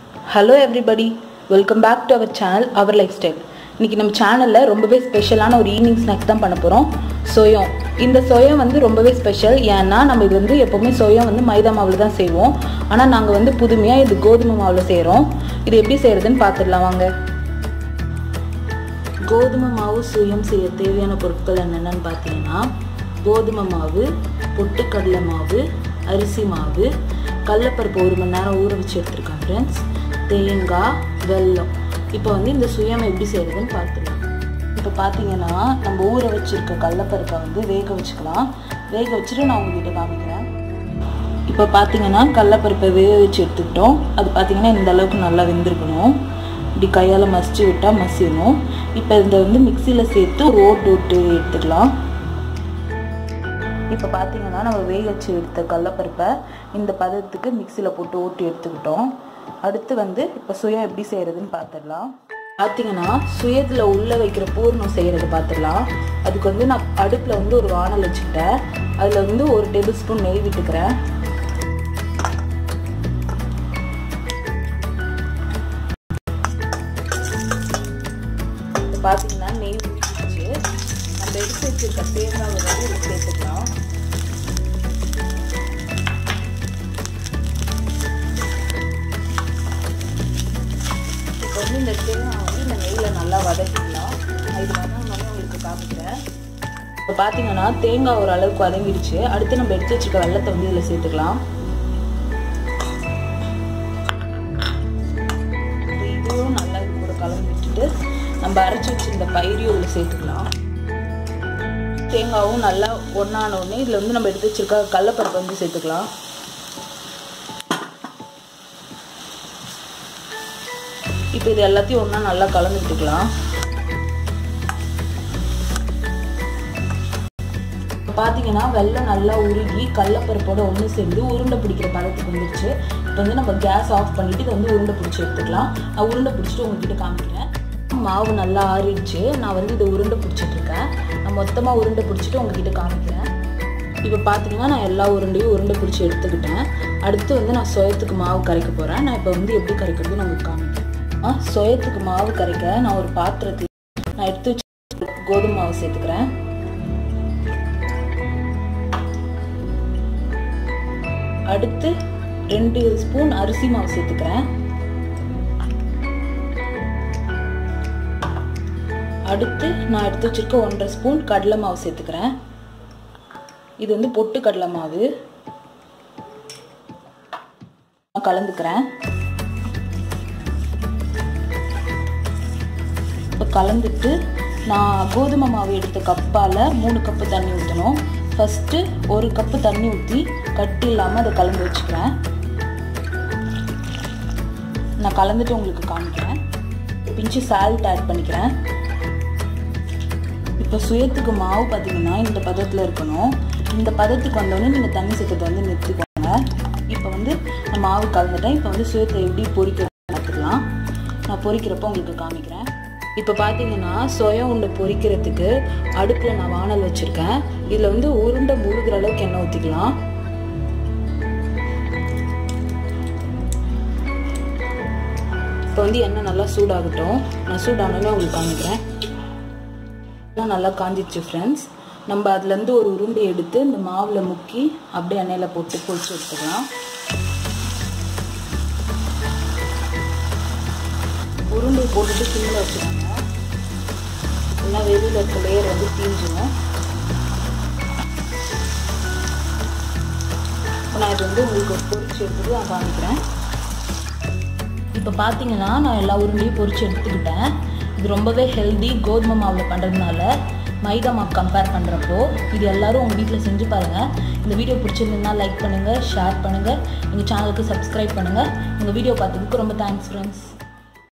hello everybody welcome back to our channel our lifestyle இன்றைக்கி நம்ம சேனலில் ரொம்பவே ஸ்பெஷலான ஒரு ஈவினிங் ஸ்நாக்ஸ் தான் பண்ண போகிறோம் சோயம் இந்த சோயம் வந்து ரொம்பவே ஸ்பெஷல் ஏன்னா நம்ம இது வந்து எப்போவுமே சோயம் வந்து மைதா மாவில் தான் செய்வோம் ஆனால் நாங்கள் வந்து புதுமையாக இது கோதுமை மாவில் செய்கிறோம் இது எப்படி செய்கிறதுன்னு பார்த்துடலாம் வாங்க கோதுமை மாவு சுயம் செய்ய தேவையான பொருட்கள் என்னென்னு பார்த்தீங்கன்னா கோதுமை மாவு பொட்டுக்கடலை மாவு அரிசி மாவு கடலப்பருப்பு ஒரு மணி நேரம் ஊற வச்சு எடுத்துருக்கேன் ஃப்ரெண்ட்ஸ் தேங்காய் வெல்லம் இப்போ வந்து இந்த சுயம் எப்படி செய்கிறதுன்னு பார்த்துக்கலாம் இப்போ பார்த்தீங்கன்னா நம்ம ஊற வச்சுருக்க கடலப்பருப்பை வந்து வேக வச்சுக்கலாம் வேக வச்சுட்டு நான் உங்ககிட்ட காமிக்கிறேன் இப்போ பார்த்தீங்கன்னா கடலப்பருப்பை வேக வச்சு எடுத்துக்கிட்டோம் அது பார்த்தீங்கன்னா இந்த அளவுக்கு நல்லா வெந்திருக்கணும் இப்படி கையால் மசிச்சு விட்டால் மசியணும் இப்போ இதை வந்து மிக்சியில் சேர்த்து ஒரு ஓட்டு விட்டு எடுத்துக்கலாம் இப்போ பார்த்தீங்கன்னா நம்ம வேக வச்சு எடுத்த கடலப்பருப்பை இந்த பதத்துக்கு மிக்சியில் போட்டு ஓட்டி எடுத்துக்கிட்டோம் அடுத்து வந்து இப்போ சுயம் எப்படி செய்கிறதுன்னு பார்த்துடலாம் பார்த்தீங்கன்னா சுயத்தில் உள்ளே வைக்கிற பூர்ணம் செய்கிறது பார்த்துடலாம் அதுக்கு வந்து நான் அடுப்பில் வந்து ஒரு வானல் வச்சுக்கிட்டேன் அதில் வந்து ஒரு டேபிள் ஸ்பூன் நெய் விட்டுக்கிறேன் பார்த்தீங்கன்னா நெய் ஊற்றிச்சு நம்ம எடுத்து வச்சிருக்க தேங்காய் வந்து இதில் சேர்த்துக்கலாம் இப்போ வந்து இந்த தேங்காய் வந்து இந்த நெய்யில் நல்லா வதக்கிக்கலாம் இது வந்து நான் உங்களுக்கு காமிக்கிறேன் இப்போ பார்த்தீங்கன்னா தேங்காய் ஒரு அளவுக்கு வதங்கிடுச்சு அடுத்து நம்ம எடுத்து வச்சுருக்க வெள்ளத்தை வந்து இதில் சேர்த்துக்கலாம் இதுவும் நல்லா இது கூட கலந்து விட்டுட்டு நம்ம அரைச்சி வச்சிருந்த பயிரையும் இதில் சேர்த்துக்கலாம் தேங்காவும் நல்லா ஒன்றான உடனே இதில் வந்து நம்ம எடுத்து வச்சிருக்க கடலப்பருப்பு வந்து சேர்த்துக்கலாம் இப்போ இது எல்லாத்தையும் ஒன்றா நல்லா கலந்து விட்டுக்கலாம் பார்த்தீங்கன்னா வெள்ளம் நல்லா உருகி கடலப்பருப்போட ஒன்று சேர்ந்து உருண்டை பிடிக்கிற பதத்துக்கு வந்துருச்சு இப்போ வந்து நம்ம கேஸ் ஆஃப் பண்ணிவிட்டு இதை வந்து உருண்டை பிடிச்சி எடுத்துக்கலாம் நான் உருண்டை பிடிச்சிட்டு உங்ககிட்ட காமிக்கிறேன் மாவு நல்லா ஆறிடுச்சு நான் வந்து இதை உருண்டை பிடிச்சிட்ருக்கேன் நான் மொத்தமாக உருண்டை பிடிச்சிட்டு உங்ககிட்ட காமிக்கிறேன் இப்போ பார்த்தீங்கன்னா நான் எல்லா உருண்டையும் உருண்டை பிடிச்சி எடுத்துக்கிட்டேன் அடுத்து வந்து நான் சோயத்துக்கு மாவு கரைக்க போகிறேன் நான் இப்போ வந்து எப்படி கரைக்கிறதுன்னு உங்களுக்கு காமிக்கிறேன் ஆ சோயத்துக்கு மாவு கரைக்க நான் ஒரு பாத்திரத்தில் நான் எடுத்து வச்சு கோதுமை மாவு சேர்த்துக்கிறேன் அடுத்து ரெண்டு ஸ்பூன் அரிசி மாவு சேர்த்துக்கிறேன் அடுத்து நான் எடுத்து வச்சிருக்க ஒன்றரை ஸ்பூன் கடலை மாவு சேர்த்துக்கிறேன் இது வந்து பொட்டு கடலை மாவு நான் கலந்துக்கிறேன் இப்போ கலந்துட்டு நான் கோதுமை மாவு எடுத்த கப்பால் மூணு கப்பு தண்ணி ஊற்றணும் ஃபஸ்ட்டு ஒரு கப்பு தண்ணி ஊற்றி கட்டி இல்லாமல் அதை கலந்து வச்சுக்கிறேன் நான் கலந்துட்டு உங்களுக்கு காமிக்கிறேன் பிஞ்சு சால்ட் ஆட் பண்ணிக்கிறேன் இப்போ சுயத்துக்கு மாவு பார்த்தீங்கன்னா இந்த பதத்தில் இருக்கணும் இந்த பதத்துக்கு வந்தோடனே நீங்கள் தண்ணி சேர்க்கறத வந்து நிறுத்திக்கோங்க இப்போ வந்து நான் மாவு கலந்துட்டேன் இப்போ வந்து சுயத்தை எப்படி பொரிக்கிறேன் பார்த்துக்கலாம் நான் பொரிக்கிறப்போ உங்களுக்கு காமிக்கிறேன் இப்போ பார்த்தீங்கன்னா சோயா உண்டை பொரிக்கிறதுக்கு அடுப்பில் நான் வானல் வச்சுருக்கேன் இதில் வந்து உருண்டை முழுகிற அளவுக்கு எண்ணெய் ஊற்றிக்கலாம் இப்போ வந்து எண்ணெய் நல்லா சூடாகட்டும் நான் சூடானோடனே உங்களுக்கு காமிக்கிறேன் நல்லா காஞ்சிச்சு ஃப்ரெண்ட்ஸ் நம்ம அதுலேருந்து ஒரு உருண்டை எடுத்து இந்த மாவில் முக்கி அப்படியே எண்ணெயில் போட்டு பொரிச்சு எடுத்துக்கலாம் உருண்டை போட்டுட்டு சிம்மில் வச்சுக்கோங்க இல்லைன்னா வெளியில் இருக்க லேயர் வந்து தீஞ்சிடும் இப்போ நான் இது வந்து உங்களுக்கு பொரிச்சு எடுத்துட்டு நான் காமிக்கிறேன் இப்போ பார்த்தீங்கன்னா நான் எல்லா உருண்டையும் பொரிச்சு எடுத்துக்கிட்டேன் இது ரொம்பவே ஹெல்தி கோதுமை மாவில் பண்ணுறதுனால மைதா மாவு கம்பேர் பண்ணுறப்போ இது எல்லோரும் உங்கள் வீட்டில் செஞ்சு பாருங்கள் இந்த வீடியோ பிடிச்சிருந்ததுன்னா லைக் பண்ணுங்கள் ஷேர் பண்ணுங்கள் எங்கள் சேனலுக்கு சப்ஸ்கிரைப் பண்ணுங்கள் எங்கள் வீடியோ பார்த்ததுக்கு ரொம்ப தேங்க்ஸ் ஃப்ரெண்ட்ஸ்